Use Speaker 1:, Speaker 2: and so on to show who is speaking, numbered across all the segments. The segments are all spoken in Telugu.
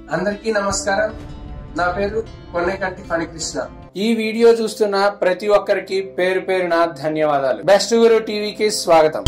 Speaker 1: అందరికీ నమస్కారం నా పేరు కొన్నేకంటి ఫణికృష్ణ
Speaker 2: ఈ వీడియో చూస్తున్న ప్రతి ఒక్కరికి పేరు పేరున ధన్యవాదాలు బెస్ట్ గురు టీవీకి స్వాగతం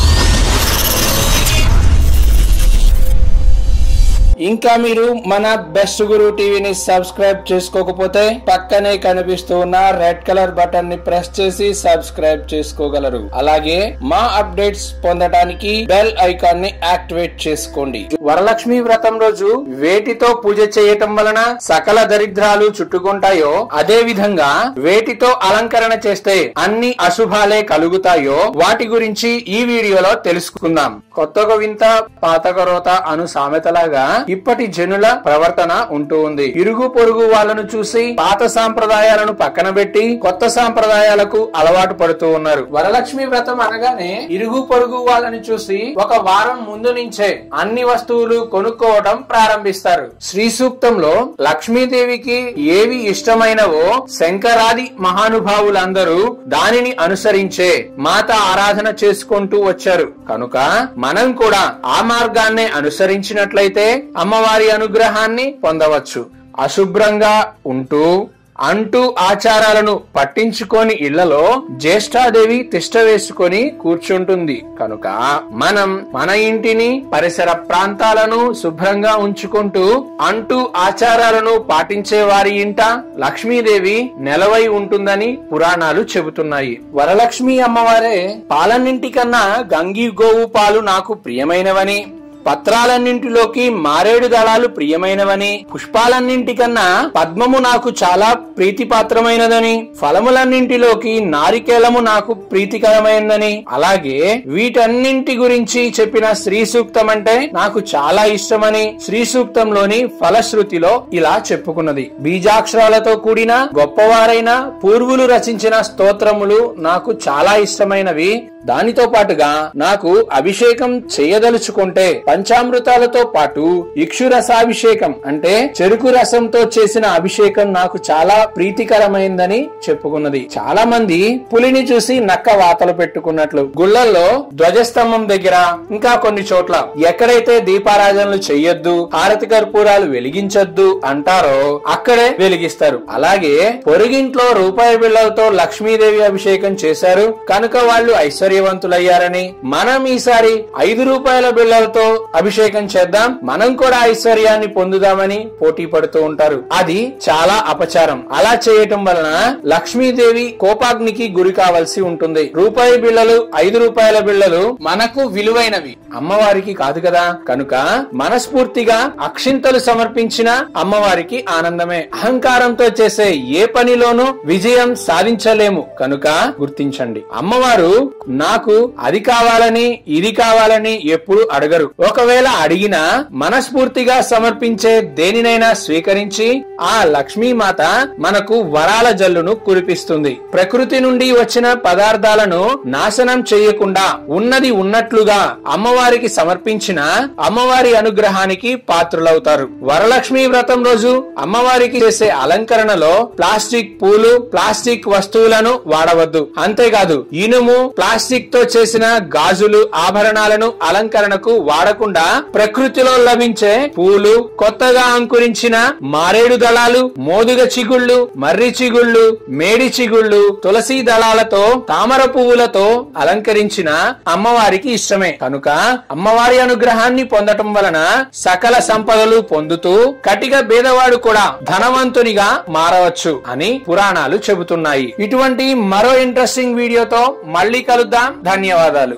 Speaker 2: ఇంకా మీరు మన బెస్ట్ గురు టీవీని సబ్స్క్రైబ్ చేసుకోకపోతే పక్కనే కనిపిస్తూ ఉన్న రెడ్ కలర్ బటన్ ని ప్రెస్ చేసి సబ్స్క్రైబ్ చేసుకోగలరు అలాగే మా అప్డేట్స్ పొందడానికి బెల్ ఐకాన్ ని యాక్టివేట్ చేసుకోండి వరలక్ష్మి వ్రతం రోజు వేటితో పూజ చేయటం వలన సకల దరిద్రాలు చుట్టుకుంటాయో అదే విధంగా వేటితో అలంకరణ చేస్తే అన్ని అశుభాలే కలుగుతాయో వాటి గురించి ఈ వీడియోలో తెలుసుకుందాం కొత్తగా వింత పాతక రోత అను సామెతలాగా ఇప్పటి జనుల ప్రవర్తన ఉంటూ ఉంది ఇరుగు పొరుగు వాళ్ళను చూసి పాత సాంప్రదాయాలను పక్కన పెట్టి కొత్త సాంప్రదాయాలకు అలవాటు పడుతూ ఉన్నారు వరలక్ష్మి వ్రతం అనగానే ఇరుగు పొరుగు వాళ్ళని చూసి ఒక వారం ముందు నుంచే అన్ని వస్తువులు కొనుక్కోవడం ప్రారంభిస్తారు శ్రీ సూక్తంలో లక్ష్మీదేవికి ఏవి ఇష్టమైనవో శంకరాది మహానుభావులందరూ దానిని అనుసరించే మాత ఆరాధన చేసుకుంటూ వచ్చారు కనుక మనం కూడా ఆ మార్గాన్నే అనుసరించినట్లయితే అమ్మవారి అనుగ్రహాన్ని పొందవచ్చు అశుభ్రంగా ఉంటూ అంటూ ఆచారాలను పట్టించుకొని ఇళ్లలో జ్యేష్ఠాదేవి తిష్ట వేసుకొని కూర్చుంటుంది కనుక మనం మన ఇంటిని పరిసర ప్రాంతాలను శుభ్రంగా ఉంచుకుంటూ అంటూ ఆచారాలను పాటించే వారి ఇంట లక్ష్మీదేవి నెలవై ఉంటుందని పురాణాలు చెబుతున్నాయి వరలక్ష్మి అమ్మవారే పాలన్నింటి కన్నా గంగి గోవు పాలు నాకు ప్రియమైనవని పత్రాలన్నింటిలోకి మారేడు దళాలు ప్రియమైనవని పుష్పాలన్నింటికన్నా పద్మము నాకు చాలా ప్రీతిపాత్రమైనదని ఫలములన్నింటిలోకి నారికేలము నాకు ప్రీతికరమైనదని అలాగే వీటన్నింటి గురించి చెప్పిన శ్రీ సూక్తం అంటే నాకు చాలా ఇష్టమని శ్రీ సూక్తంలోని ఫలశ్రుతిలో ఇలా చెప్పుకున్నది బీజాక్షరాలతో కూడిన గొప్పవారైన పూర్వులు రచించిన స్తోత్రములు నాకు చాలా ఇష్టమైనవి దానితో పాటుగా నాకు అభిషేకం చేయదలుచుకుంటే పంచామృతాలతో పాటు ఇక్షురసాభిషేకం అంటే చెరుకు రసంతో చేసిన అభిషేకం నాకు చాలా ప్రీతికరమైందని చెప్పుకున్నది చాలా మంది పులిని చూసి నక్క వాతలు పెట్టుకున్నట్లు గుళ్ళల్లో ధ్వజస్తంభం దగ్గర ఇంకా కొన్ని చోట్ల ఎక్కడైతే దీపారాధనలు చెయ్యొద్దు హారతి కర్పూరాలు వెలిగించొద్దు అంటారో అక్కడే వెలిగిస్తారు అలాగే పొరుగింట్లో రూపాయి బిళ్ళలతో లక్ష్మీదేవి అభిషేకం చేశారు కనుక వాళ్ళు ఐశ్వర్యవంతులయ్యారని మనం ఈసారి ఐదు రూపాయల బిళ్ళలతో అభిషేకం చేద్దాం మనం కూడా ఐశ్వర్యాన్ని పొందుదామని పోటీ పడుతూ ఉంటారు అది చాలా అపచారం అలా చేయటం వలన లక్ష్మీదేవి కోపాగ్నికి గురి కావాల్సి ఉంటుంది రూపాయి బిళ్ళలు ఐదు రూపాయల బిళ్ళలు మనకు విలువైనవి అమ్మవారికి కాదు కదా కనుక మనస్ఫూర్తిగా అక్షింతలు సమర్పించిన అమ్మవారికి ఆనందమే అహంకారంతో చేసే ఏ పనిలోనూ విజయం సాధించలేము కనుక గుర్తించండి అమ్మవారు నాకు అది కావాలని ఇది కావాలని ఎప్పుడు అడగరు ఒకవేళ అడిగినా మనస్ఫూర్తిగా సమర్పించే దేనినైనా స్వీకరించి ఆ లక్ష్మీమాత మనకు వరాల జల్లును కురిపిస్తుంది ప్రకృతి నుండి వచ్చిన పదార్థాలను నాశనం చేయకుండా ఉన్నది ఉన్నట్లుగా అమ్మవారికి సమర్పించిన అమ్మవారి అనుగ్రహానికి పాత్రులవుతారు వరలక్ష్మి వ్రతం రోజు అమ్మవారికి చేసే అలంకరణలో ప్లాస్టిక్ పూలు ప్లాస్టిక్ వస్తువులను వాడవద్దు అంతేకాదు ఇనుము ప్లాస్టిక్ తో చేసిన గాజులు ఆభరణాలను అలంకరణకు వాడకుండా ప్రకృతిలో లభించే పూలు కొత్తగా అంకురించిన మారేడు దళాలు మోదుగ చిగుళ్ళు మర్రి చిగుళ్ళు మేడి చిగుళ్ళు తులసి దళాలతో తామర పువ్వులతో అలంకరించిన అమ్మవారికి ఇష్టమే కనుక అమ్మవారి అనుగ్రహాన్ని పొందటం వలన సకల సంపదలు పొందుతూ కటిక బేదవాడు కూడా ధనవంతునిగా మారవచ్చు అని పురాణాలు చెబుతున్నాయి ఇటువంటి మరో ఇంట్రెస్టింగ్ వీడియోతో మళ్ళీ కలుద్దాం ధన్యవాదాలు